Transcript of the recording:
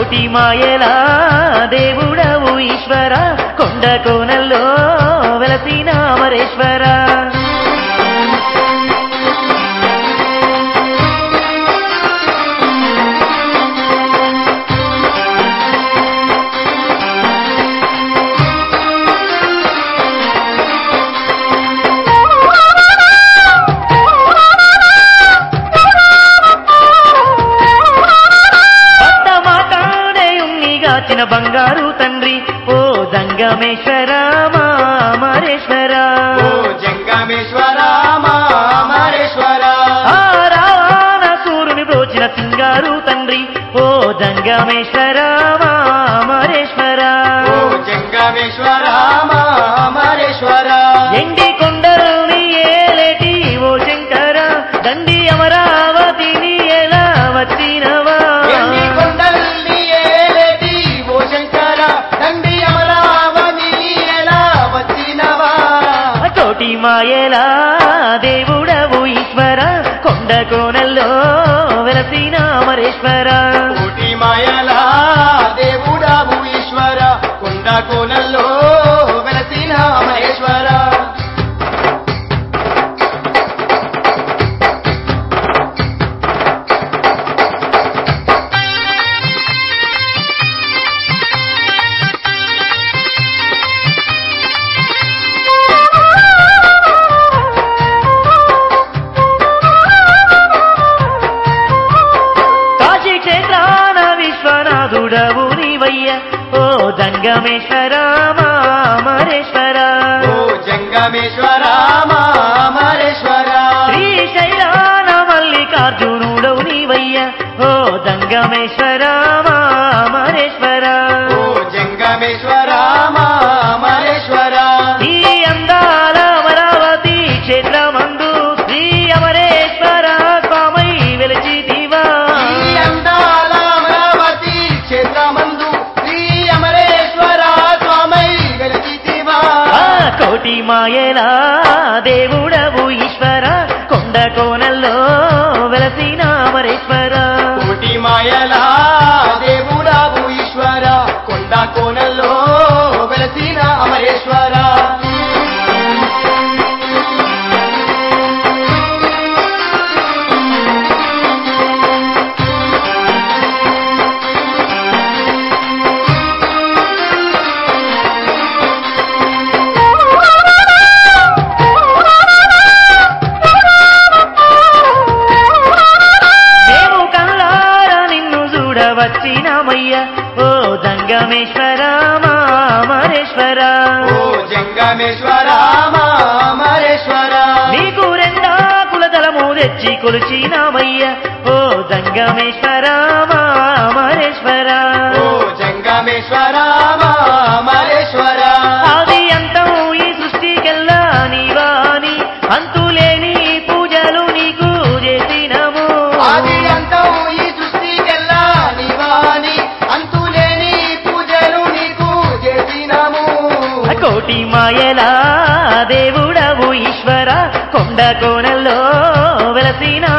కోటి మాయలా దేవుడవు ఈశ్వర కొండ కోనల్లో వెలసిన అమరేశ్వర భక్త మాటాడే ఉన్నిగాచిన బంగారు తండ్రి ఓ జంగమేశ్వర మా అమరేశ్వర ఓ జంగమేశ్వర మా అమరేశ్వర ఆ రావణ సూర్యుని బ్రోచిన సింగారు తండ్రి ఓ జంగమేశ్వర మా అమరేశ్వర ఓ జంగమేశ్వర మా అమరేశ్వర ఎండి కొండరుని ఏలేటి ఓ శంకర దండి అమరావతిని ఎలా వచ్చినవా ఎన్ని కొండల్ని ఏలేటి ఓ శంకర దండి అమరావతి ఎలా వచ్చినవా కోటి మాయలా దేవుడవు ఈశ్వర కొండ కోనల్లో వెలసిన అమరేశ్వర కోటి మాయలా దేవుడావు ఈశ్వర కొండ కోనల్లో వెలసిన అమరేశ్వర కాశీ క్షేత్రాన విశ్వనాథుడవు నీవయ్య ఓ జంగమేశ్వర మా అమరేశ్వర ఓ జంగమేశ్వర మా అమరేశ్వర శ్రీశైలాన మల్లికార్జునుడవు నీవయ్య ఓ జంగమేశ్వర మా అమరేశ్వర ఓ జంగమేశ్వర మా అమరేశ్వర ఈ అందాల అమరావతి క్షేత్రమందు శ్రీ అమరేశ్వర స్వామై వెలిచిదివా ఈ అందాల అమరావతి క్షేత్రమందు శ్రీ అమరేశ్వర స్వామై వెలిచితివా ఆ కోటి మాయలా దేవుడవు ఈశ్వర కొండ కోనల్లో వెలసిన అమరేశ్వర కోటి మాయలా దేవుడావు ఈశ్వర కొండ కోనల్లో వెలసిన అమరేశ్వర మేము కల్లార నిన్ను చూడవచ్చినామయ్య ఓ దంగమేశ్వర మా అమరేశ్వర ఓ జంగమేశ్వర మా అమరేశ్వర నీకు రెండాకుల దళము తెచ్చి కొలిచినామయ్య ఓ దంగమేశ్వర మా అమరేశ్వర ఓ జంగమేశ్వర మా అమరేశ్వర ఆది అంతం ఈ సృష్టికెల్లా నీవాని అంతులేని పూజలు నీకు చేసినము ఆది అంతం ఈ సృష్టికెల్లా నివాని అంతులేని పూజలు నీకు చేసినాము కోటి మాయలా దేవుడవు ఈశ్వర కొండ కోనల్లో వెలసిన